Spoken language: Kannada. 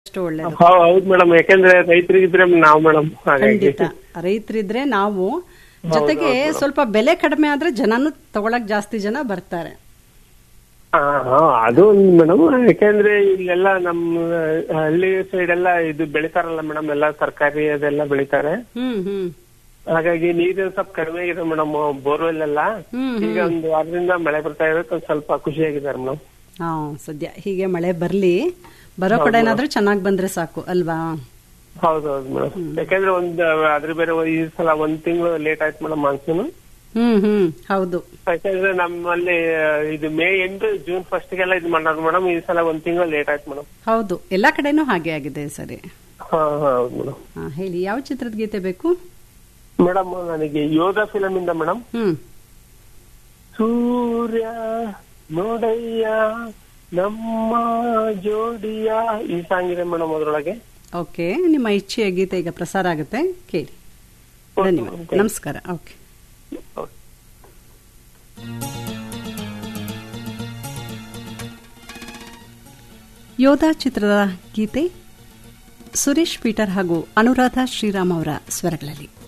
ಅಷ್ಟು ಒಳ್ಳೇದು ಹೌದು ಮೇಡಮ್ ಯಾಕಂದ್ರೆ ರೈತರಿಗಿದ್ರೆ ನಾವು ಮೇಡಮ್ ಹಾಗಾಗಿ ಖಂಡಿತ ರೈತರಿದ್ರೆ ನಾವು ಜೊತೆಗೆ ಸ್ವಲ್ಪ ಬೆಲೆ ಕಡಿಮೆ ಆದ್ರೆ ಜನನು ತಗೊಳಕ್ ಜಾಸ್ತಿ ಜನ ಬರ್ತಾರೆ ಹಾ, ಹಾ, ಅದು ಒಂದು ಮೇಡಮ್ ಯಾಕಂದ್ರೆ ಇಲ್ಲೆಲ್ಲ ನಮ್ಮ ಹಳ್ಳಿ ಸೈಡ್ ಎಲ್ಲ ಇದು ಬೆಳಿತಾರಲ್ಲ ಮೇಡಮ್ ಎಲ್ಲ ತರಕಾರಿ ಅದೆಲ್ಲ ಬೆಳಿತಾರೆ ಹ್ಮ್ ಹ್ಮ್ ಹಾಗಾಗಿ ನೀರಿನ ಸ್ವಲ್ಪ ಕಡಿಮೆ ಆಗಿದೆ ಮೇಡಮ್ ಬೋರ್ವೆಲ್ ಎಲ್ಲ ಹ್ಮ್, ಈಗ ಒಂದು ವಾರದಿಂದ ಮಳೆ ಬರ್ತಾ ಇರೋಕೆ ಒಂದ್ ಸ್ವಲ್ಪ ಖುಷಿಯಾಗಿದ್ದಾರೆ ಮೇಡಮ್ ಹಾ ಸದ್ಯ ಹೀಗೆ ಮಳೆ ಬರ್ಲಿ ಬರೋ ಕಡೆ ಏನಾದ್ರೂ ಚೆನ್ನಾಗ್ ಬಂದ್ರೆ ಸಾಕು ಅಲ್ವಾ ಹೌದೌದು ಮೇಡಮ್ ಯಾಕಂದ್ರೆ ಒಂದ್ ಅದ್ರ ಬೇರೆ ಈ ಸಲ ಒಂದ್ ತಿಂಗಳು ಲೇಟ್ ಆಯ್ತು ಮೇಡಮ್ ಮಾನ್ಸೂನ್ ಹ್ಮ್ ಹ್ಮ್ ಹೌದು ಯಾಕಂದ್ರೆ ನಮ್ಮಲ್ಲಿ ಆ, ಇದು ಮೇ ಎಂಟು ಜೂನ್ ಫಸ್ಟ್ ಗೆಲ್ಲ ಇದು ಮಾಡೋದು ಮೇಡಮ್ ಈ ಸಲ ಒಂದ್ ತಿಂಗಳು ಲೇಟ್ ಆಯ್ತು ಮೇಡಮ್ ಹೌದು ಎಲ್ಲಾ ಕಡೆನೂ ಹಾಗೆ ಆಗಿದೆ ಸರಿ ಹಾ ಹಾ ಹೌದು ಮೇಡಮ್ ಹಾ ಹೇಳಿ ಯಾವ ಚಿತ್ರದ ಗೀತೆ ಬೇಕು ಮೇಡಮ್ ನನಗೆ ಯೋಧ ಫಿಲಮ್ ಇಂದ ಮೇಡಮ್ ಹ್ಮ್ ಸೂರ್ಯ ನೋಡಯ್ಯ ನಮ್ಮ ಜೋಡಿಯ ಈ ಸಾಂಗ್ ಇದೆ ಮೇಡಮ್ ಅದ್ರೊಳಗೆ ಓಕೆ ನಿಮ್ಮ ಇಚ್ಛೆಯ ಗೀತೆ ಈಗ ಪ್ರಸಾರ ಆಗುತ್ತೆ ಕೇಳಿ ಧನ್ಯವಾದ ನಮಸ್ಕಾರ ಓಕೆ ಯೋಧ ಚಿತ್ರದ ಗೀತೆ ಸುರೇಶ್ ಪೀಟರ್ ಹಾಗೂ ಅನುರಾಧ ಶ್ರೀರಾಮ್ ಅವರ ಸ್ವರಗಳಲ್ಲಿ